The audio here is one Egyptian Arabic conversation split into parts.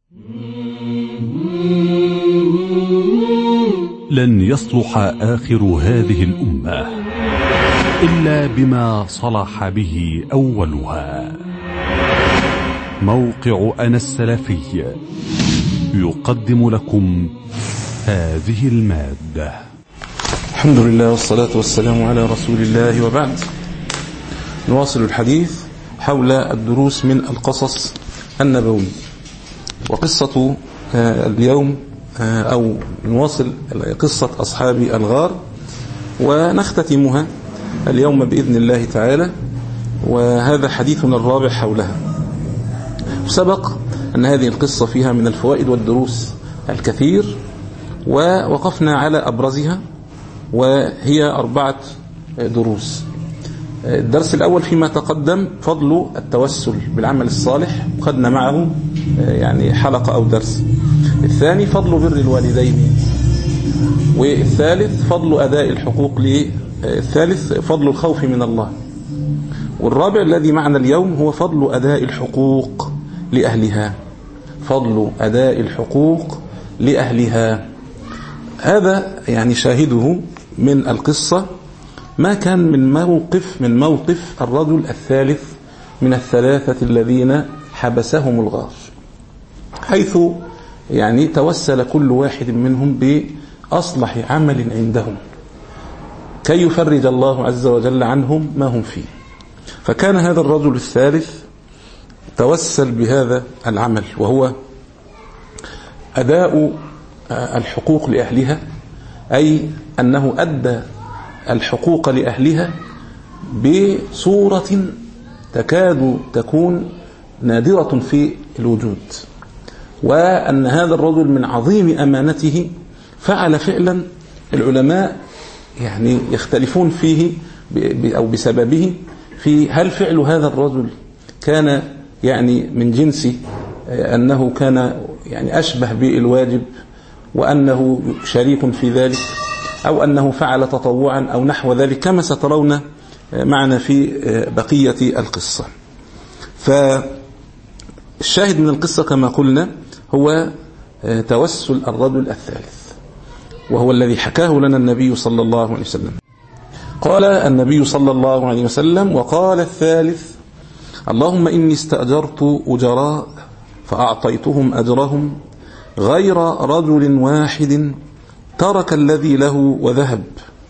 لن يصلح آخر هذه الأمة إلا بما صلح به أولها موقع أنا السلفي يقدم لكم هذه المادة الحمد لله والصلاة والسلام على رسول الله وبعد نواصل الحديث حول الدروس من القصص النبوي وقصة اليوم أو نواصل قصة أصحاب الغار ونختتمها اليوم بإذن الله تعالى وهذا حديثنا الرابع حولها سبق أن هذه القصة فيها من الفوائد والدروس الكثير ووقفنا على أبرزها وهي أربعة دروس الدرس الأول فيما تقدم فضل التوسل بالعمل الصالح خدنا معه يعني حلقة أو درس الثاني فضل بر الوالدين والثالث فضل أداء الحقوق الثالث فضل الخوف من الله والرابع الذي معنا اليوم هو فضل أداء الحقوق لأهلها فضل أداء الحقوق لأهلها هذا يعني شاهده من القصة ما كان من موقف من موقف الرجل الثالث من الثلاثة الذين حبسهم الغار حيث يعني توسل كل واحد منهم بأصلح عمل عندهم كي يفرج الله عز وجل عنهم ما هم فيه فكان هذا الرجل الثالث توسل بهذا العمل وهو أداء الحقوق لأهلها أي أنه أدى الحقوق لأهلها بصورة تكاد تكون نادرة في الوجود وأن هذا الرجل من عظيم أمانته فعل فعلا العلماء يعني يختلفون فيه أو بسببه في هل فعل هذا الرجل كان يعني من جنس أنه كان يعني أشبه بالواجب وأنه شريك في ذلك أو أنه فعل تطوعا أو نحو ذلك كما سترون معنا في بقية القصة فالشاهد من القصة كما قلنا هو توسل الرجل الثالث وهو الذي حكاه لنا النبي صلى الله عليه وسلم قال النبي صلى الله عليه وسلم وقال الثالث اللهم إني استأجرت أجراء فأعطيتهم أجرهم غير رجل واحد ترك الذي له وذهب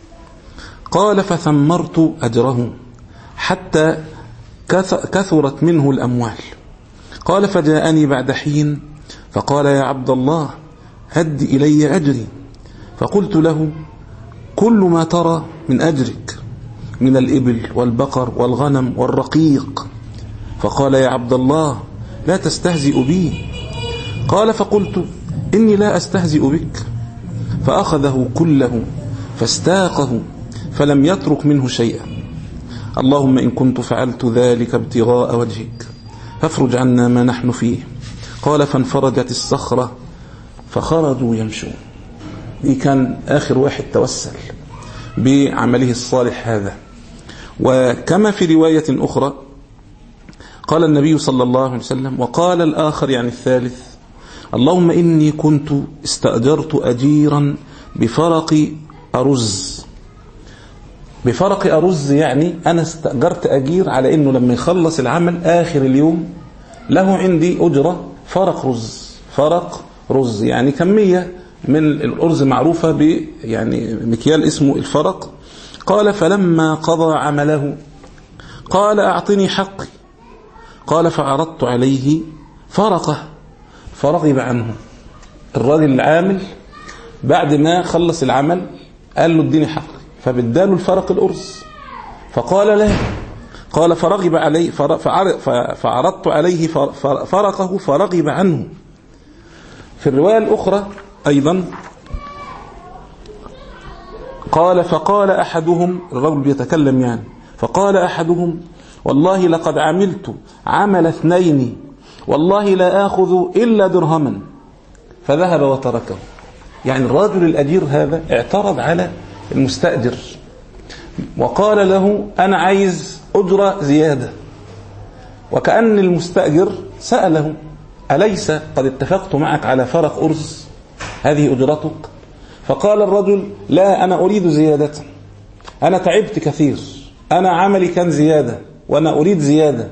قال فثمرت أجره حتى كثرت منه الأموال قال فجاءني بعد حين فقال يا عبد الله هد إلي أجري فقلت له كل ما ترى من أجرك من الإبل والبقر والغنم والرقيق فقال يا عبد الله لا تستهزئ بي قال فقلت إني لا أستهزئ بك فأخذه كله فاستاقه فلم يترك منه شيئا اللهم إن كنت فعلت ذلك ابتغاء وجهك فافرج عنا ما نحن فيه قال فانفرجت الصخرة فخرجوا يمشون دي كان آخر واحد توسل بعمله الصالح هذا وكما في رواية أخرى قال النبي صلى الله عليه وسلم وقال الآخر يعني الثالث اللهم إني كنت استأجرت أجيرا بفرق أرز بفرق أرز يعني أنا استأجرت أجير على أنه لما يخلص العمل آخر اليوم له عندي أجرة فرق رز فرق رز يعني كمية من الأرز معروفة ب يعني مكيال اسمه الفرق قال فلما قضى عمله قال أعطني حقي قال فعرضت عليه فرقه فرغب عنه الراجل العامل بعد ما خلص العمل قال له اديني حقي فبداله الفرق الأرز فقال لا قال فرغب عليه فعرضت عليه فرقه فرغب عنه في الرواية الأخرى أيضا قال فقال أحدهم الرجل بيتكلم يعني فقال أحدهم والله لقد عملت عمل اثنين والله لا آخذ إلا درهما فذهب وتركه يعني الرجل الأجير هذا اعترض على المستأجر وقال له أنا عايز أجرة زيادة وكأن المستأجر سأله أليس قد اتفقت معك على فرق أرز هذه أجرتك فقال الرجل لا أنا أريد زيادة أنا تعبت كثير أنا عملي كان زيادة وأنا أريد زيادة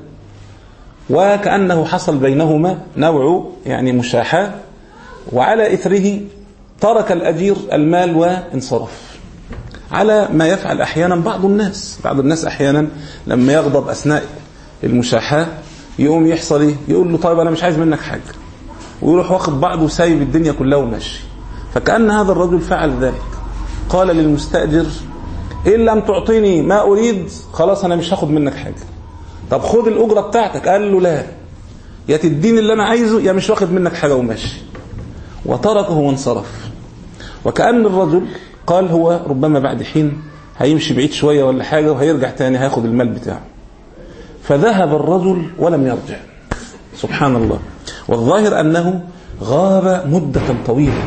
وكأنه حصل بينهما نوع يعني مشاحة وعلى إثره ترك الأجير المال وانصرف على ما يفعل أحيانا بعض الناس بعض الناس أحيانا لما يغضب أثناء المشاحة يقوم يحصل إيه يقول له طيب أنا مش عايز منك حاجة ويروح واخد بعضه وسايب الدنيا كلها وماشي فكأن هذا الرجل فعل ذلك قال للمستأجر إن لم تعطيني ما أريد خلاص أنا مش هاخد منك حاجة طب خد الأجرة بتاعتك قال له لا يا تديني اللي أنا عايزه يا مش واخد منك حاجة وماشي وتركه وانصرف وكأن الرجل قال هو ربما بعد حين هيمشي بعيد شوية ولا حاجة وهيرجع تاني هياخد المال بتاعه فذهب الرجل ولم يرجع سبحان الله والظاهر أنه غاب مدة طويلة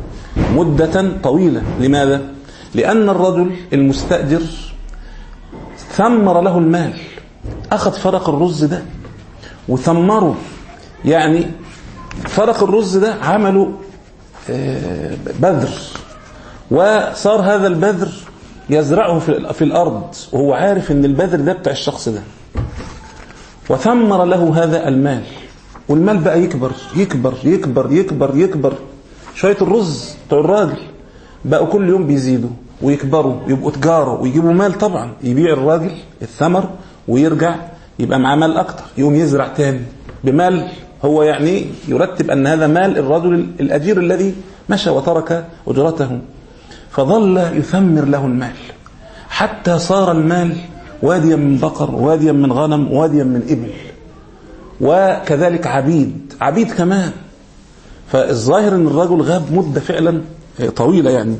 مدة طويلة لماذا؟ لأن الرجل المستأجر ثمر له المال أخذ فرق الرز ده وثمره يعني فرق الرز ده عملوا بذر وصار هذا البذر يزرعه في الأرض وهو عارف ان البذر ده بتاع الشخص ده وثمر له هذا المال والمال بقى يكبر يكبر يكبر يكبر يكبر شوية الرز بتوع الراجل بقوا كل يوم بيزيدوا ويكبروا يبقوا تجارة ويجيبوا مال طبعا يبيع الراجل الثمر ويرجع يبقى معاه مال أكتر يقوم يزرع تاني بمال هو يعني يرتب أن هذا مال الرجل الأجير الذي مشى وترك أجرته فظل يثمر له المال حتى صار المال واديا من بقر واديا من غنم واديا من إبل وكذلك عبيد عبيد كمان فالظاهر أن الرجل غاب مدة فعلا طويلة يعني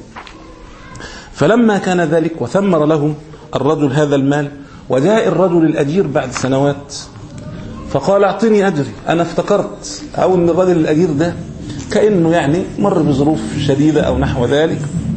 فلما كان ذلك وثمر له الرجل هذا المال وجاء الرجل الأجير بعد سنوات فقال اعطني أجري أنا افتكرت أو أن الرجل الأجير ده كأنه يعني مر بظروف شديدة أو نحو ذلك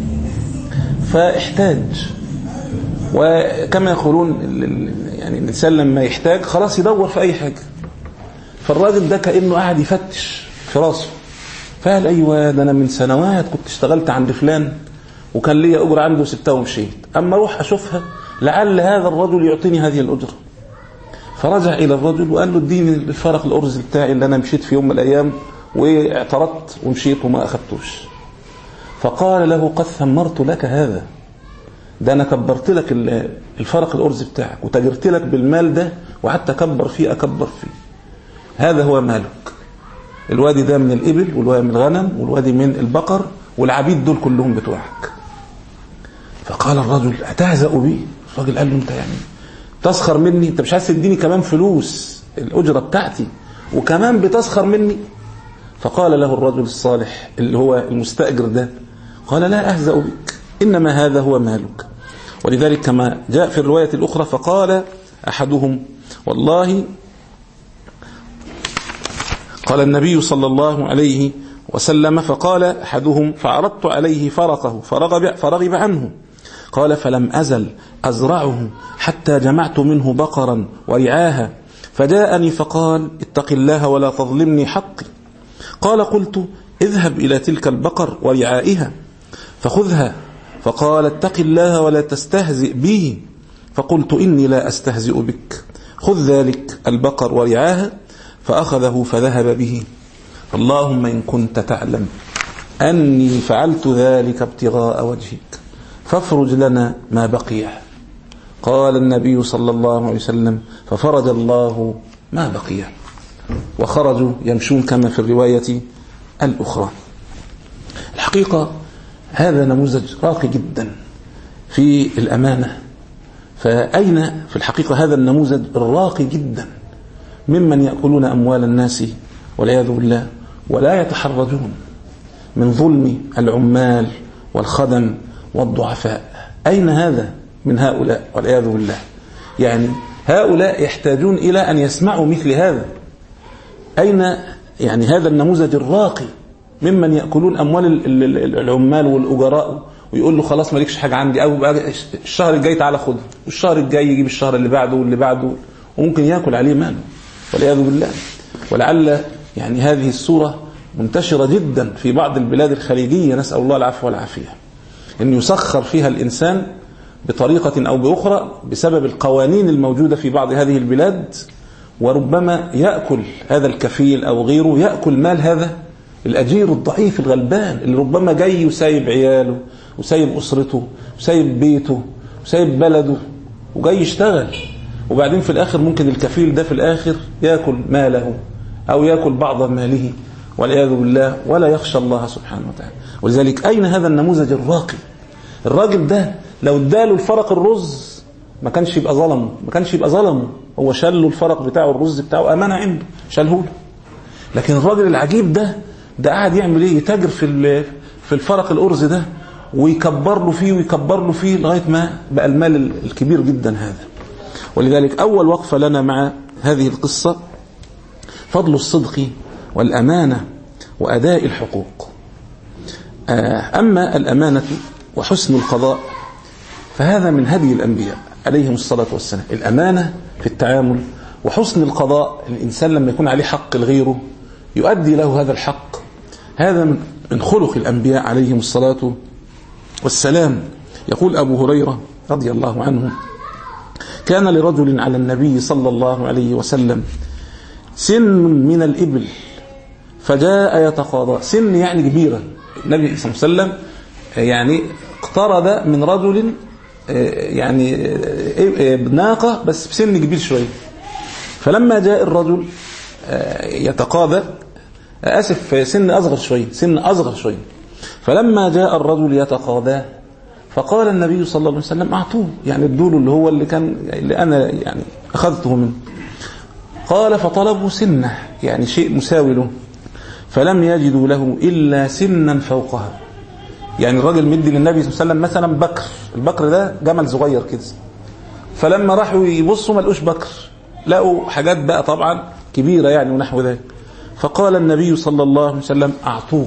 فاحتاج وكما يقولون يعني الإنسان لما يحتاج خلاص يدور في أي حاجة فالراجل ده كأنه قاعد يفتش في راسه فقال أيوة ده أنا من سنوات كنت اشتغلت عند فلان وكان لي أجر عنده وسبتها ومشيت أما أروح أشوفها لعل هذا الرجل يعطيني هذه الأجرة فرجع إلى الرجل وقال له اديني الفرق الأرز بتاعي اللي أنا مشيت في يوم من الأيام واعترضت ومشيت وما أخذتوش فقال له قد ثمرت لك هذا ده أنا كبرت لك الفرق الأرز بتاعك وتجرت لك بالمال ده وقعدت أكبر فيه أكبر فيه هذا هو مالك الوادي ده من الإبل والوادي من الغنم والوادي من البقر والعبيد دول كلهم بتوعك فقال الرجل أتهزأ بي الراجل قال له أنت يعني تسخر مني أنت مش عايز تديني كمان فلوس الأجرة بتاعتي وكمان بتسخر مني فقال له الرجل الصالح اللي هو المستأجر ده قال لا أهزأ بك إنما هذا هو مالك ولذلك كما جاء في الرواية الأخرى فقال أحدهم والله قال النبي صلى الله عليه وسلم فقال أحدهم فعرضت عليه فرقه فرغب, فرغب عنه قال فلم أزل أزرعه حتى جمعت منه بقرا ورعاها فجاءني فقال اتق الله ولا تظلمني حقي قال قلت اذهب إلى تلك البقر ورعائها فخذها فقال اتق الله ولا تستهزئ بي فقلت إني لا أستهزئ بك خذ ذلك البقر ورعاها فأخذه فذهب به اللهم إن كنت تعلم أني فعلت ذلك ابتغاء وجهك فافرج لنا ما بقي قال النبي صلى الله عليه وسلم ففرج الله ما بقي وخرجوا يمشون كما في الرواية الأخرى الحقيقة هذا نموذج راقي جدا في الأمانة فأين في الحقيقة هذا النموذج الراقي جدا ممن يأكلون أموال الناس والعياذ بالله ولا يتحرجون من ظلم العمال والخدم والضعفاء أين هذا من هؤلاء والعياذ بالله يعني هؤلاء يحتاجون إلى أن يسمعوا مثل هذا أين يعني هذا النموذج الراقي ممن يأكلون أموال العمال والأجراء ويقول له خلاص مالكش حاجة عندي أو الشهر الجاي تعالى خد والشهر الجاي يجيب الشهر اللي بعده واللي بعده وممكن يأكل عليه ماله والعياذ بالله ولعل يعني هذه الصورة منتشرة جدا في بعض البلاد الخليجية نسأل الله العفو والعافية أن يسخر فيها الإنسان بطريقة أو بأخرى بسبب القوانين الموجودة في بعض هذه البلاد وربما يأكل هذا الكفيل أو غيره يأكل مال هذا الأجير الضعيف الغلبان اللي ربما جاي وسايب عياله وسايب أسرته وسايب بيته وسايب بلده وجاي يشتغل وبعدين في الآخر ممكن الكفيل ده في الآخر يأكل ماله أو يأكل بعض ماله والعياذ بالله ولا يخشى الله سبحانه وتعالى ولذلك أين هذا النموذج الراقي الراجل ده لو اداله الفرق الرز ما كانش يبقى ظلمه ما كانش يبقى ظلمه هو شال له الفرق بتاعه الرز بتاعه أمانة عنده شاله له لكن الراجل العجيب ده ده قاعد يعمل ايه يتاجر في في الفرق الأرز ده ويكبر له فيه ويكبر له فيه لغاية ما بقى المال الكبير جدا هذا ولذلك أول وقفة لنا مع هذه القصة فضل الصدق والأمانة وأداء الحقوق أما الأمانة وحسن القضاء فهذا من هدي الأنبياء عليهم الصلاة والسلام الأمانة في التعامل وحسن القضاء الإنسان لما يكون عليه حق لغيره يؤدي له هذا الحق هذا من خلق الأنبياء عليهم الصلاة والسلام يقول أبو هريرة رضي الله عنه كان لرجل على النبي صلى الله عليه وسلم سن من الإبل فجاء يتقاضى سن يعني كبيرة النبي صلى الله عليه وسلم يعني اقترب من رجل يعني ناقة بس بسن كبير شوية فلما جاء الرجل يتقاضى آسف سن أصغر شوية سن أصغر شوية فلما جاء الرجل يتقاضى فقال النبي صلى الله عليه وسلم أعطوه يعني ادوله اللي هو اللي كان اللي أنا يعني أخذته منه قال فطلبوا سنة يعني شيء مساوي له فلم يجدوا له إلا سنا فوقها يعني الراجل مدي للنبي صلى الله عليه وسلم مثلا بكر البكر ده جمل صغير كده فلما راحوا يبصوا ما لقوش بكر لقوا حاجات بقى طبعا كبيرة يعني ونحو ذلك فقال النبي صلى الله عليه وسلم أعطوه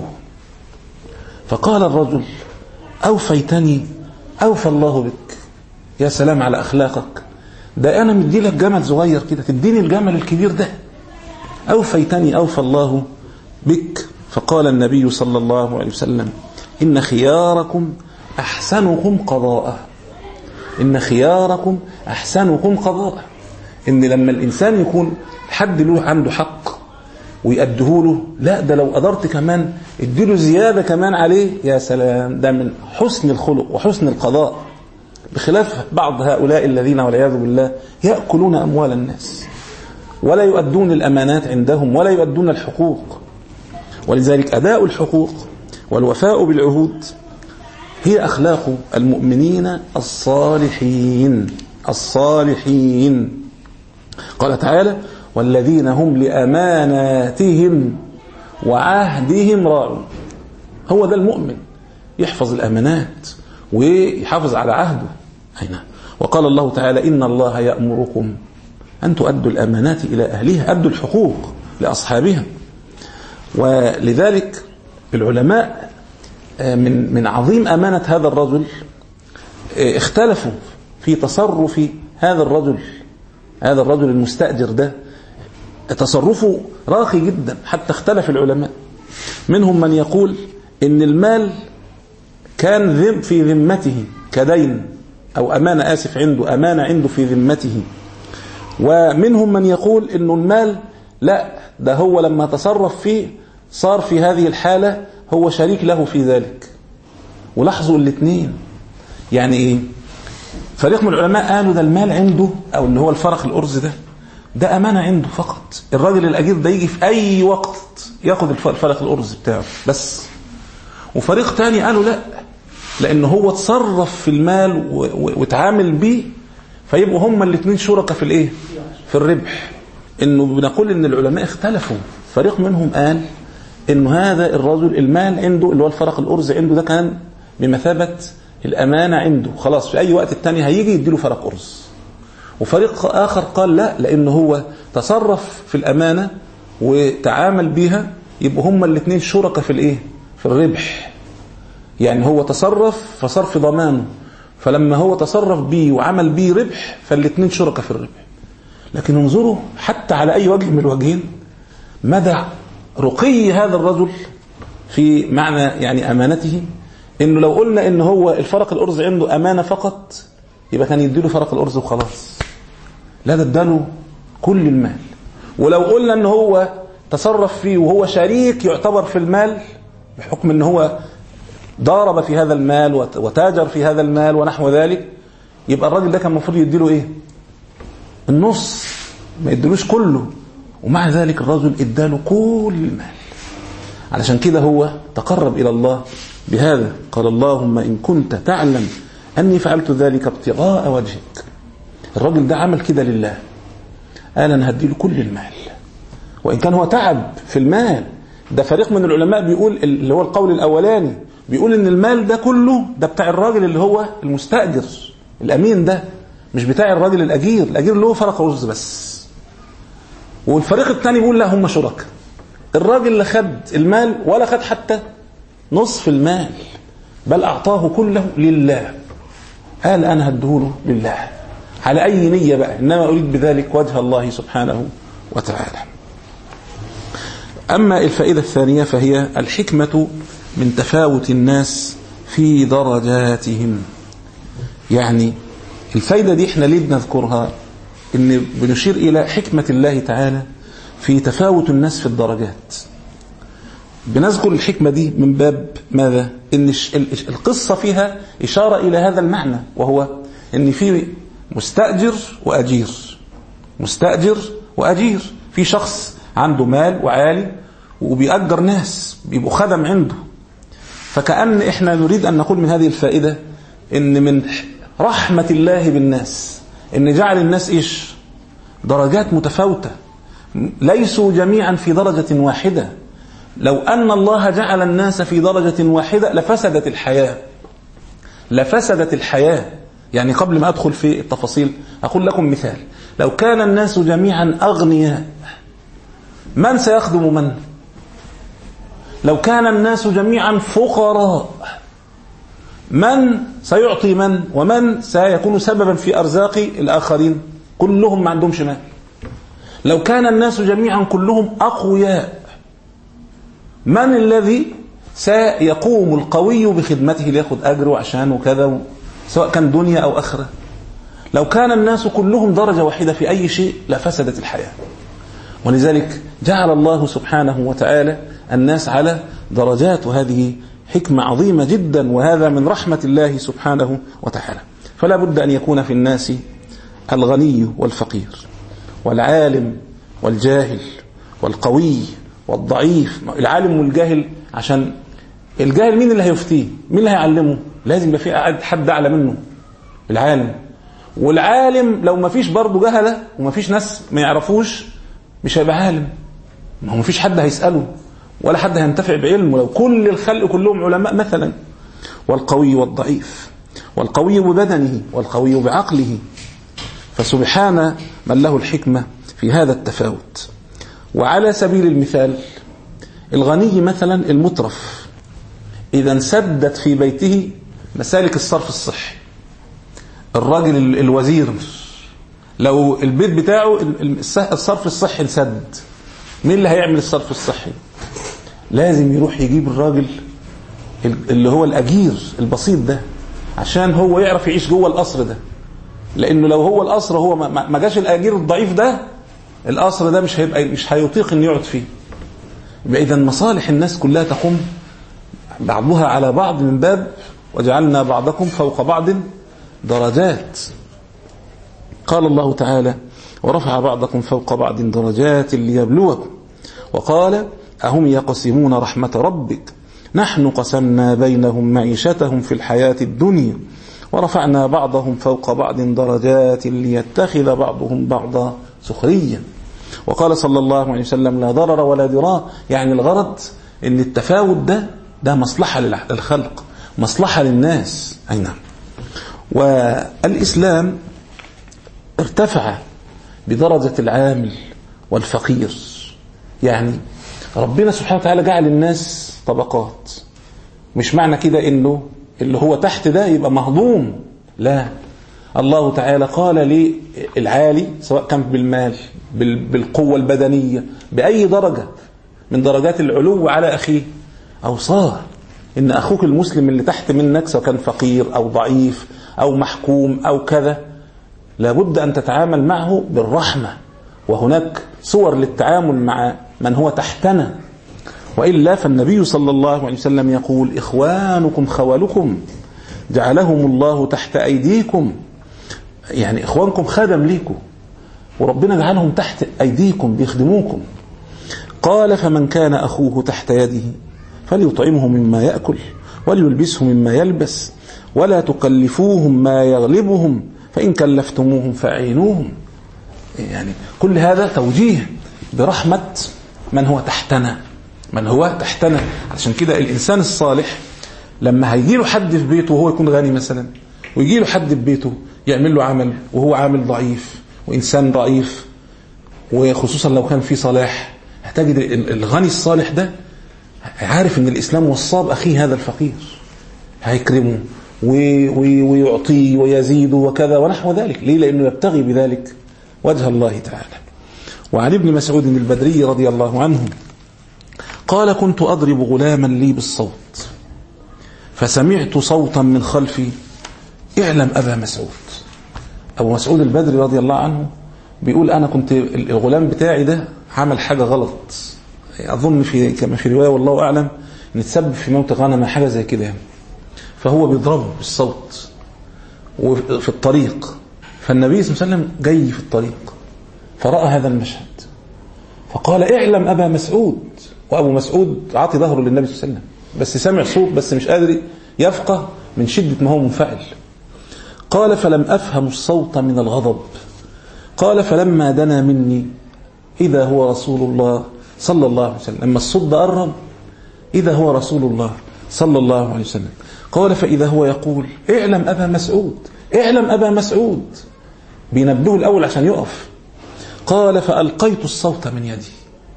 فقال الرجل أوفيتني أوفى الله بك يا سلام على أخلاقك ده أنا مدي لك جمل صغير كده تديني الجمل الكبير ده أوفيتني أوفى الله بك فقال النبي صلى الله عليه وسلم إن خياركم أحسنكم قضاء إن خياركم أحسنكم قضاء إن لما الإنسان يكون حد له عنده حق ويأديه له لا ده لو قدرت كمان اديله زيادة كمان عليه يا سلام ده من حسن الخلق وحسن القضاء بخلاف بعض هؤلاء الذين والعياذ بالله يأكلون أموال الناس ولا يؤدون الأمانات عندهم ولا يؤدون الحقوق ولذلك أداء الحقوق والوفاء بالعهود هي أخلاق المؤمنين الصالحين الصالحين قال تعالى والذين هم لأماناتهم وعهدهم راعون هو ده المؤمن يحفظ الأمانات ويحافظ على عهده أين وقال الله تعالى إن الله يأمركم أن تؤدوا الأمانات إلى أهلها أدوا الحقوق لأصحابها ولذلك العلماء من من عظيم أمانة هذا الرجل اختلفوا في تصرف هذا الرجل هذا الرجل المستأجر ده تصرفه راقي جدا حتى اختلف العلماء منهم من يقول ان المال كان ذم في ذمته كدين او امانه اسف عنده امانه عنده في ذمته ومنهم من يقول انه المال لا ده هو لما تصرف فيه صار في هذه الحاله هو شريك له في ذلك ولاحظوا الاثنين يعني ايه فريق من العلماء قالوا ده المال عنده او اللي هو الفرق الارز ده ده امانه عنده فقط الراجل الاجير ده يجي في اي وقت ياخد الفرق الارز بتاعه بس وفريق تاني قالوا لا لان هو تصرف في المال واتعامل بيه فيبقوا هما الاثنين شركاء في الايه في الربح انه بنقول ان العلماء اختلفوا فريق منهم قال انه هذا الرجل المال عنده اللي هو الفرق الارز عنده ده كان بمثابه الامانه عنده خلاص في اي وقت التاني هيجي يديله فرق ارز وفريق آخر قال لا لأنه هو تصرف في الأمانة وتعامل بها يبقوا هما الاثنين شركاء في الإيه؟ في الربح يعني هو تصرف فصار في ضمانه فلما هو تصرف بيه وعمل بيه ربح فالاثنين شركاء في الربح لكن انظروا حتى على أي وجه من الوجهين مدى رقي هذا الرجل في معنى يعني امانته انه لو قلنا ان هو الفرق الارز عنده امانه فقط يبقى كان يديله فرق الارز وخلاص لا ده اداله كل المال ولو قلنا ان هو تصرف فيه وهو شريك يعتبر في المال بحكم ان هو ضارب في هذا المال وتاجر في هذا المال ونحو ذلك يبقى الراجل ده كان المفروض يديله ايه النص ما يديلوش كله ومع ذلك الرجل اداله كل المال علشان كده هو تقرب الى الله بهذا قال اللهم ان كنت تعلم اني فعلت ذلك ابتغاء وجهك الراجل ده عمل كده لله قال انا هديله كل المال وان كان هو تعب في المال ده فريق من العلماء بيقول اللي هو القول الاولاني بيقول ان المال ده كله ده بتاع الراجل اللي هو المستاجر الامين ده مش بتاع الراجل الاجير الاجير له فرق رز بس والفريق الثاني بيقول لا هم شركاء الراجل اللي خد المال ولا خد حتى نصف المال بل اعطاه كله لله قال انا هديهوله لله على اي نيه بقى انما اريد بذلك وجه الله سبحانه وتعالى اما الفائده الثانيه فهي الحكمه من تفاوت الناس في درجاتهم يعني الفايدة دي احنا ليه بنذكرها ان بنشير الى حكمة الله تعالى في تفاوت الناس في الدرجات بنذكر الحكمة دي من باب ماذا ان القصة فيها اشارة الى هذا المعنى وهو ان في مستأجر واجير مستأجر واجير في شخص عنده مال وعالي وبيأجر ناس بيبقوا خدم عنده فكأن احنا نريد ان نقول من هذه الفائدة ان من رحمة الله بالناس ان جعل الناس ايش درجات متفاوتة ليسوا جميعا في درجة واحدة لو ان الله جعل الناس في درجة واحدة لفسدت الحياة لفسدت الحياة يعني قبل ما ادخل في التفاصيل اقول لكم مثال لو كان الناس جميعا اغنياء من سيخدم من لو كان الناس جميعا فقراء من سيعطي من ومن سيكون سببا في أرزاق الآخرين كلهم ما عندهمش مال لو كان الناس جميعا كلهم أقوياء من الذي سيقوم القوي بخدمته ليأخذ أجره عشان وكذا سواء كان دنيا أو أخرة لو كان الناس كلهم درجة واحدة في أي شيء لفسدت الحياة ولذلك جعل الله سبحانه وتعالى الناس على درجات وهذه حكمة عظيمة جدا وهذا من رحمة الله سبحانه وتعالى فلا بد أن يكون في الناس الغني والفقير والعالم والجاهل والقوي والضعيف العالم والجاهل عشان الجاهل مين اللي هيفتيه مين اللي هيعلمه لازم يبقى في حد أعلى منه العالم والعالم لو ما فيش برضه جهلة وما فيش ناس ما يعرفوش مش هيبقى عالم ما هو ما فيش حد هيسأله ولا حد هينتفع بعلمه لو كل الخلق كلهم علماء مثلا والقوي والضعيف والقوي ببدنه والقوي بعقله فسبحان من له الحكمة في هذا التفاوت وعلى سبيل المثال الغني مثلا المترف إذا انسدت في بيته مسالك الصرف الصحي الراجل الوزير لو البيت بتاعه الصرف الصحي انسد مين اللي هيعمل الصرف الصحي لازم يروح يجيب الراجل اللي هو الأجير البسيط ده عشان هو يعرف يعيش جوه القصر ده لأنه لو هو القصر هو ما جاش الأجير الضعيف ده القصر ده مش هيبقى مش هيطيق إنه يقعد فيه يبقى إذا مصالح الناس كلها تقوم بعضها على بعض من باب وجعلنا بعضكم فوق بعض درجات قال الله تعالى ورفع بعضكم فوق بعض درجات ليبلوكم وقال أهم يقسمون رحمة ربك نحن قسمنا بينهم معيشتهم في الحياة الدنيا ورفعنا بعضهم فوق بعض درجات ليتخذ بعضهم بعضا سخريا وقال صلى الله عليه وسلم لا ضرر ولا ضرار يعني الغرض ان التفاوت ده ده مصلحة للخلق مصلحة للناس أي نعم والإسلام ارتفع بدرجة العامل والفقير يعني ربنا سبحانه وتعالى جعل الناس طبقات مش معنى كده انه اللي هو تحت ده يبقى مهضوم لا الله تعالى قال للعالي سواء كان بالمال بالقوة البدنية بأي درجة من درجات العلو على أخيه أوصاه إن أخوك المسلم اللي تحت منك سواء كان فقير أو ضعيف أو محكوم أو كذا لابد أن تتعامل معه بالرحمة وهناك صور للتعامل مع من هو تحتنا وإلا فالنبي صلى الله عليه وسلم يقول إخوانكم خولكم جعلهم الله تحت أيديكم يعني إخوانكم خدم ليكم وربنا جعلهم تحت أيديكم بيخدموكم قال فمن كان أخوه تحت يده فليطعمه مما يأكل وليلبسه مما يلبس ولا تكلفوهم ما يغلبهم فإن كلفتموهم فأعينوهم يعني كل هذا توجيه برحمة من هو تحتنا من هو تحتنا عشان كده الإنسان الصالح لما هيجي له حد في بيته وهو يكون غني مثلا ويجي له حد في بيته يعمل له عمل وهو عامل ضعيف وإنسان ضعيف وخصوصا لو كان في صلاح هتجد الغني الصالح ده عارف ان الإسلام وصاب أخيه هذا الفقير هيكرمه ويعطيه ويزيده وكذا ونحو ذلك ليه لأنه يبتغي بذلك وجه الله تعالى وعن ابن مسعود البدري رضي الله عنه قال كنت أضرب غلاما لي بالصوت فسمعت صوتا من خلفي اعلم أبا مسعود أبو مسعود البدري رضي الله عنه بيقول أنا كنت الغلام بتاعي ده عمل حاجة غلط أظن في كما في رواية والله أعلم إن تسبب في موت غنم حاجة زي كده يعني فهو بيضربه بالصوت وفي الطريق فالنبي صلى الله عليه وسلم جاي في الطريق فرأى هذا المشهد فقال اعلم أبا مسعود وأبو مسعود عاطي ظهره للنبي صلى الله عليه وسلم بس سمع صوت بس مش قادر يفقه من شدة ما هو منفعل قال فلم أفهم الصوت من الغضب قال فلما دنا مني إذا هو رسول الله صلى الله عليه وسلم لما الصوت ده قرب إذا هو رسول الله صلى الله عليه وسلم قال فإذا هو يقول اعلم أبا مسعود اعلم أبا مسعود بينبهه الأول عشان يقف قال فألقيت الصوت من يدي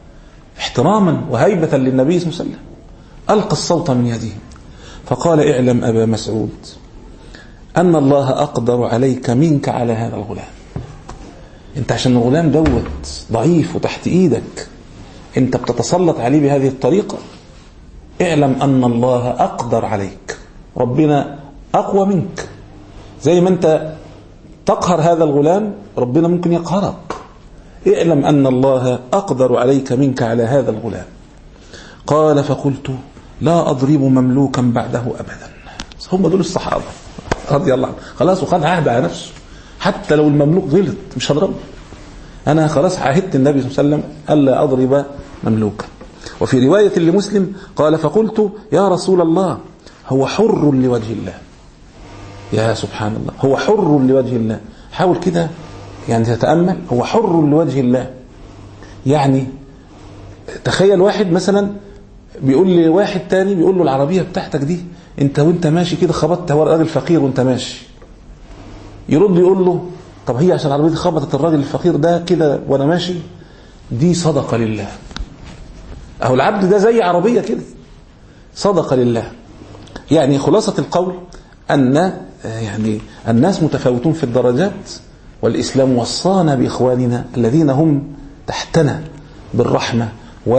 احتراما وهيبة للنبي صلى الله عليه وسلم ألقى الصوت من يده فقال اعلم أبا مسعود أن الله أقدر عليك منك على هذا الغلام انت عشان الغلام دوت ضعيف وتحت ايدك انت بتتسلط عليه بهذه الطريقة اعلم أن الله أقدر عليك ربنا أقوى منك زي ما انت تقهر هذا الغلام ربنا ممكن يقهرك اعلم أن الله أقدر عليك منك على هذا الغلام قال فقلت لا أضرب مملوكا بعده أبدا هم دول الصحابة رضي الله عنهم خلاص وخد عهد على نفسه حتى لو المملوك غلط مش هضربه أنا خلاص عهدت النبي صلى الله عليه وسلم ألا أضرب مملوكا وفي رواية لمسلم قال فقلت يا رسول الله هو حر لوجه الله يا سبحان الله هو حر لوجه الله حاول كده يعني تتأمل هو حر لوجه الله يعني تخيل واحد مثلا بيقول لي واحد تاني بيقول له العربية بتاعتك دي انت وانت ماشي كده خبطت هو راجل فقير وانت ماشي يرد يقول له طب هي عشان العربية دي خبطت الراجل الفقير ده كده وانا ماشي دي صدقة لله اهو العبد ده زي عربية كده صدقة لله يعني خلاصة القول أن يعني الناس متفاوتون في الدرجات والإسلام وصانا بإخواننا الذين هم تحتنا بالرحمة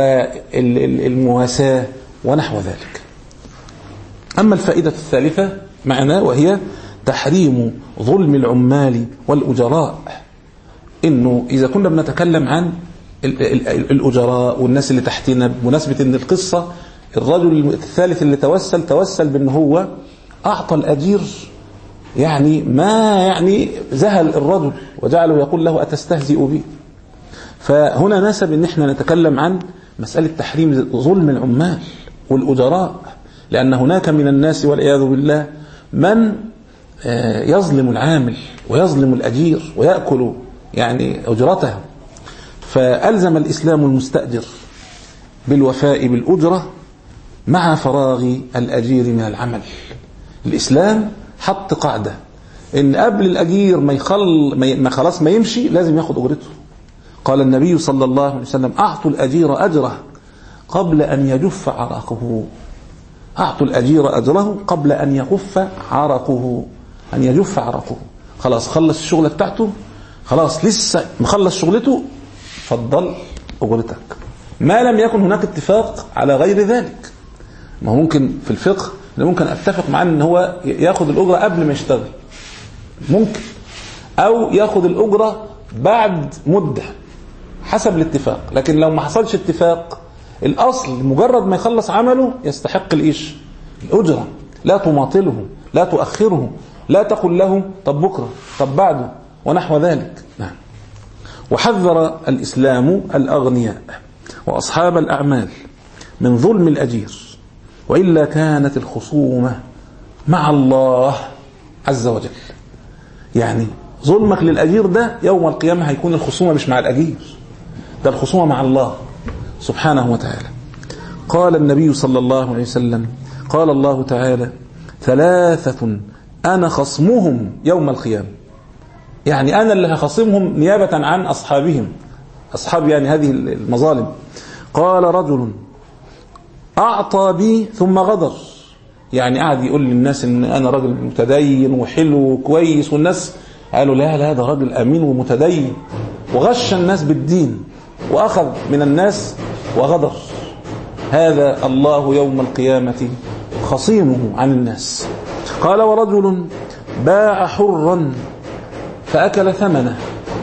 والمواساة ونحو ذلك أما الفائدة الثالثة معنا وهي تحريم ظلم العمال والأجراء إنه إذا كنا بنتكلم عن الأجراء والناس اللي تحتنا بمناسبة إن القصة الرجل الثالث اللي توسل توسل بأن هو أعطى الأجير يعني ما يعني ذهل الرجل وجعله يقول له أتستهزئ بي فهنا نسب ان احنا نتكلم عن مسألة تحريم ظلم العمال والأجراء لأن هناك من الناس والعياذ بالله من يظلم العامل ويظلم الأجير ويأكل يعني أجرته فألزم الإسلام المستأجر بالوفاء بالأجرة مع فراغ الأجير من العمل الإسلام حط قاعدة إن قبل الأجير ما يخل ما خلاص ما يمشي لازم ياخد أجرته قال النبي صلى الله عليه وسلم أعطوا الأجير أجره قبل أن يجف عرقه أعطوا الأجير أجره قبل أن يغف عرقه أن يجف عرقه خلاص خلص الشغلة بتاعته خلاص لسه مخلص شغلته فضل أجرتك ما لم يكن هناك اتفاق على غير ذلك ما هو ممكن في الفقه أنا ممكن اتفق معاه ان هو ياخد الاجره قبل ما يشتغل ممكن او ياخد الاجره بعد مده حسب الاتفاق لكن لو ما حصلش اتفاق الاصل مجرد ما يخلص عمله يستحق الايش الاجره لا تماطله لا تؤخره لا تقل له طب بكره طب بعده ونحو ذلك نعم وحذر الاسلام الاغنياء واصحاب الاعمال من ظلم الاجير والا كانت الخصومه مع الله عز وجل يعني ظلمك للاجير ده يوم القيامه هيكون الخصومه مش مع الاجير ده الخصومه مع الله سبحانه وتعالى قال النبي صلى الله عليه وسلم قال الله تعالى ثلاثة أنا خصمهم يوم القيامة يعني أنا اللي هخصمهم نيابة عن أصحابهم أصحاب يعني هذه المظالم قال رجل أعطى بي ثم غدر يعني قعد يقول للناس ان انا راجل متدين وحلو وكويس والناس قالوا لا لا ده راجل امين ومتدين وغش الناس بالدين واخذ من الناس وغدر هذا الله يوم القيامه خصيمه عن الناس قال ورجل باع حرا فاكل ثمنه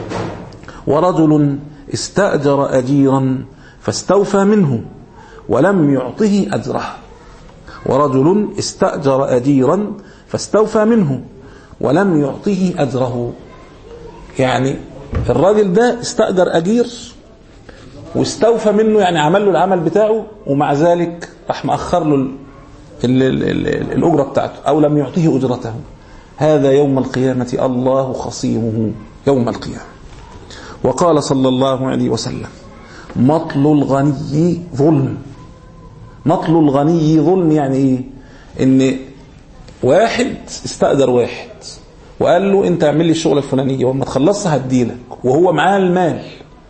ورجل استاجر اجيرا فاستوفى منه ولم يعطه اجره ورجل استأجر أجيرا فاستوفى منه ولم يعطه أجره يعني الراجل ده استأجر أجير واستوفى منه يعني عمل له العمل بتاعه ومع ذلك راح مأخر له ال ال ال الأجرة بتاعته أو لم يعطيه أجرته هذا يوم القيامة الله خصيمه يوم القيامة وقال صلى الله عليه وسلم مطل الغني ظلم مطل الغني ظلم يعني ايه ان واحد استأجر واحد وقال له انت اعمل لي الشغله الفلانيه ولما تخلصها هديلك وهو معاه المال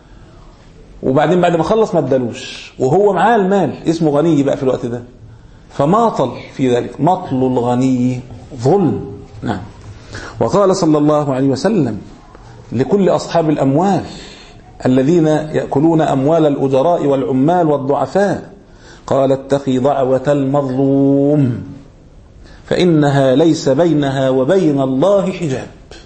وبعدين بعد ما خلص ما ادالوش وهو معاه المال اسمه غني بقى في الوقت ده فماطل في ذلك مطل الغني ظلم نعم وقال صلى الله عليه وسلم لكل اصحاب الاموال الذين ياكلون اموال الاجراء والعمال والضعفاء قال اتقي دعوة المظلوم فإنها ليس بينها وبين الله حجاب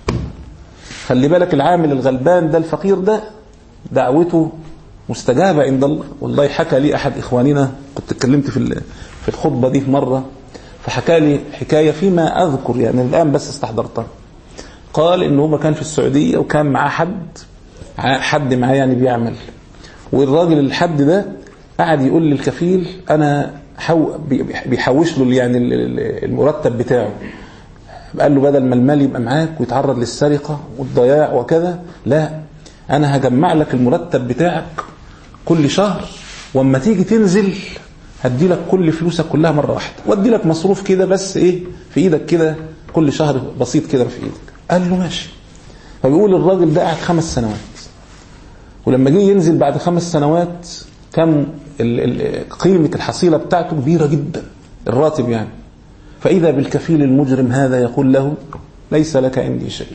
خلي بالك العامل الغلبان ده الفقير ده دعوته مستجابة عند الله والله حكى لي أحد إخواننا كنت اتكلمت في في الخطبة دي في مرة فحكى لي حكاية فيما أذكر يعني الآن بس استحضرتها قال إن هو كان في السعودية وكان معاه حد حد معاه يعني بيعمل والراجل الحد ده قعد يقول للكفيل انا حو بيحوش له يعني المرتب بتاعه قال له بدل ما المال يبقى معاك ويتعرض للسرقه والضياع وكذا لا انا هجمع لك المرتب بتاعك كل شهر واما تيجي تنزل هدي لك كل فلوسك كلها مره واحده وادي لك مصروف كده بس ايه في ايدك كده كل شهر بسيط كده في ايدك قال له ماشي فبيقول الراجل ده قعد خمس سنوات ولما جه ينزل بعد خمس سنوات كم قيمة الحصيلة بتاعته كبيرة جدا الراتب يعني فإذا بالكفيل المجرم هذا يقول له ليس لك عندي شيء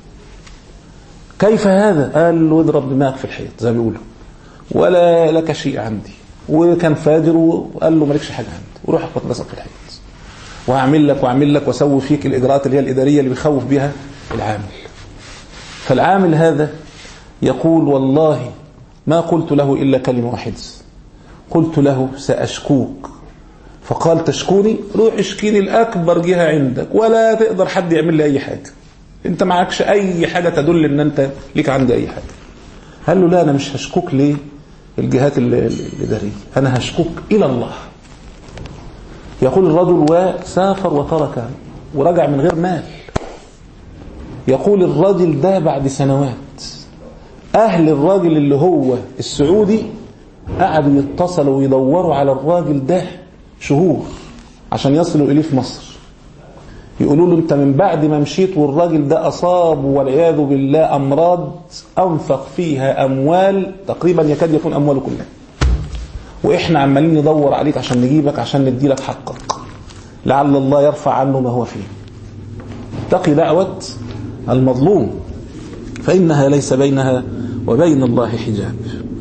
كيف هذا قال له اضرب دماغك في الحيط زي ما بيقولوا ولا لك شيء عندي وكان فاجر وقال له مالكش حاجة عندي وروح اخبط راسك في الحيط وهعمل لك واعمل لك واسوي فيك الاجراءات اللي هي الاداريه اللي بيخوف بها العامل فالعامل هذا يقول والله ما قلت له إلا كلمة واحدة قلت له سأشكوك فقال تشكوني روح اشكيني الأكبر جهة عندك ولا تقدر حد يعمل لي أي حاجة انت معكش أي حاجة تدل ان انت ليك عندي أي حاجة قال له لا أنا مش هشكوك ليه الجهات الإدارية أنا هشكوك إلى الله يقول الرجل وسافر وترك ورجع من غير مال يقول الرجل ده بعد سنوات أهل الراجل اللي هو السعودي قعدوا يتصلوا ويدوروا على الراجل ده شهور عشان يصلوا إليه في مصر يقولوا له أنت من بعد ما مشيت والراجل ده أصاب والعياذ بالله أمراض أنفق فيها أموال تقريبا يكاد يكون أمواله كلها وإحنا عمالين ندور عليك عشان نجيبك عشان ندي لك حقك لعل الله يرفع عنه ما هو فيه اتقي دعوة المظلوم فإنها ليس بينها وبين الله حجاب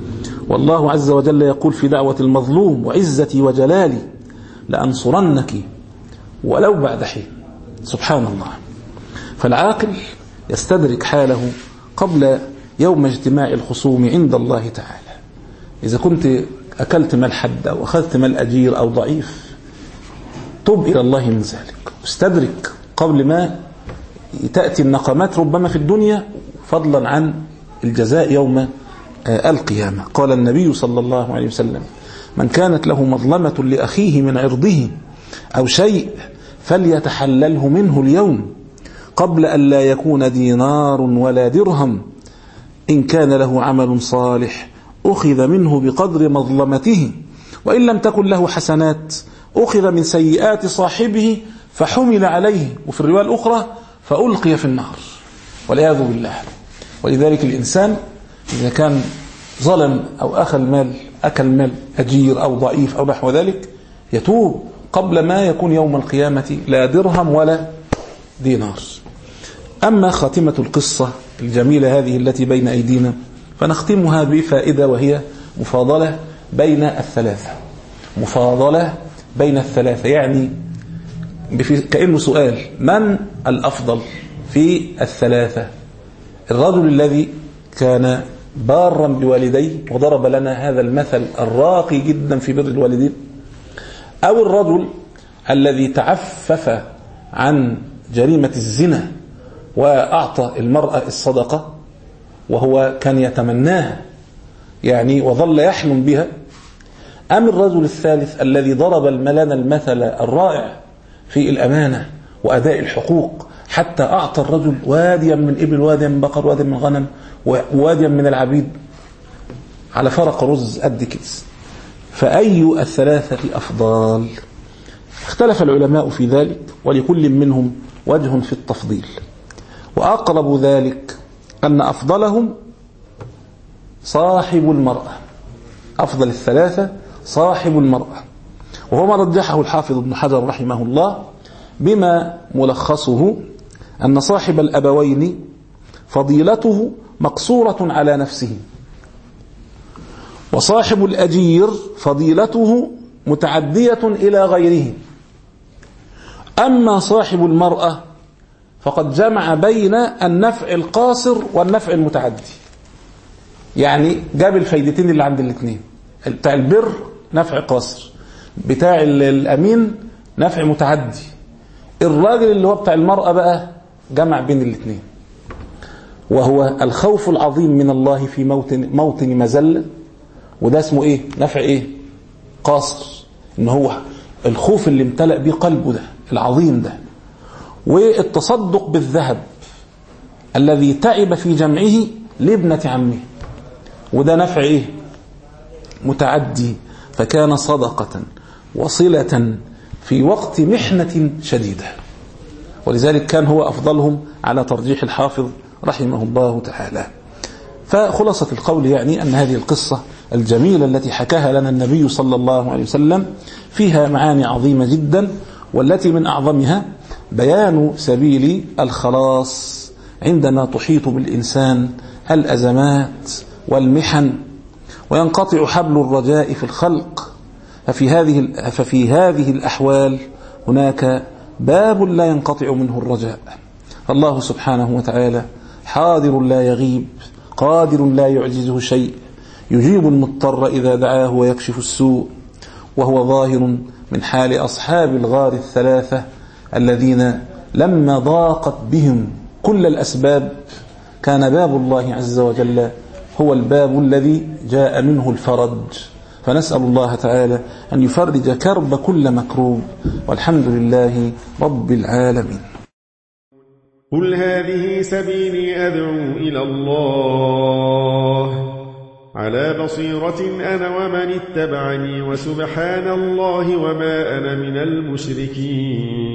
والله عز وجل يقول في دعوة المظلوم وعزتي وجلالي لأنصرنك ولو بعد حين سبحان الله فالعاقل يستدرك حاله قبل يوم اجتماع الخصوم عند الله تعالى إذا كنت أكلت مال حد أو أخذت مال أجير أو ضعيف تب إلى الله من ذلك استدرك قبل ما تأتي النقمات ربما في الدنيا فضلا عن الجزاء يوم القيامة قال النبي صلى الله عليه وسلم من كانت له مظلمة لأخيه من عرضه أو شيء فليتحلله منه اليوم قبل أن لا يكون دينار ولا درهم إن كان له عمل صالح أخذ منه بقدر مظلمته وإن لم تكن له حسنات أخذ من سيئات صاحبه فحمل عليه وفي الرواية الأخرى فألقي في النار والعياذ بالله ولذلك الإنسان إذا كان ظلم أو أخذ مال أكل مال أجير أو ضعيف أو نحو ذلك يتوب قبل ما يكون يوم القيامة لا درهم ولا دينار أما خاتمة القصة الجميلة هذه التي بين أيدينا فنختمها بفائدة وهي مفاضلة بين الثلاثة مفاضلة بين الثلاثة يعني كأنه سؤال من الأفضل في الثلاثة الرجل الذي كان بارا بوالديه وضرب لنا هذا المثل الراقي جدا في بر الوالدين أو الرجل الذي تعفف عن جريمة الزنا وأعطى المرأة الصدقة وهو كان يتمناها يعني وظل يحلم بها أم الرجل الثالث الذي ضرب لنا المثل الرائع في الأمانة وأداء الحقوق حتى أعطى الرجل واديا من إبل واديا من بقر واديا من غنم واديا من العبيد على فرق رز قد كده فأي الثلاثة أفضل اختلف العلماء في ذلك ولكل منهم وجه في التفضيل وأقرب ذلك أن أفضلهم صاحب المرأة أفضل الثلاثة صاحب المرأة وهو ما رجحه الحافظ ابن حجر رحمه الله بما ملخصه أن صاحب الأبوين فضيلته مقصورة على نفسه وصاحب الأجير فضيلته متعدية إلى غيره أما صاحب المرأة فقد جمع بين النفع القاصر والنفع المتعدي يعني جاب الفايدتين اللي عند الاثنين بتاع البر نفع قاصر بتاع الأمين نفع متعدي الراجل اللي هو بتاع المرأة بقى جمع بين الاثنين وهو الخوف العظيم من الله في موطن, موطن مزلة وده اسمه ايه نفع ايه قاصر ان هو الخوف اللي امتلأ بيه قلبه ده العظيم ده والتصدق بالذهب الذي تعب في جمعه لابنة عمه وده نفع ايه متعدي فكان صدقة وصلة في وقت محنة شديدة ولذلك كان هو أفضلهم على ترجيح الحافظ رحمه الله تعالى فخلاصة القول يعني أن هذه القصة الجميلة التي حكاها لنا النبي صلى الله عليه وسلم فيها معاني عظيمة جدا والتي من أعظمها بيان سبيل الخلاص عندما تحيط بالإنسان الأزمات والمحن وينقطع حبل الرجاء في الخلق ففي هذه ففي هذه الأحوال هناك باب لا ينقطع منه الرجاء الله سبحانه وتعالى حاضر لا يغيب قادر لا يعجزه شيء يجيب المضطر إذا دعاه ويكشف السوء وهو ظاهر من حال أصحاب الغار الثلاثة الذين لما ضاقت بهم كل الأسباب كان باب الله عز وجل هو الباب الذي جاء منه الفرج فنسأل الله تعالى أن يفرج كرب كل مكروب والحمد لله رب العالمين قل هذه سبيلي أدعو إلى الله على بصيرة أنا ومن اتبعني وسبحان الله وما أنا من المشركين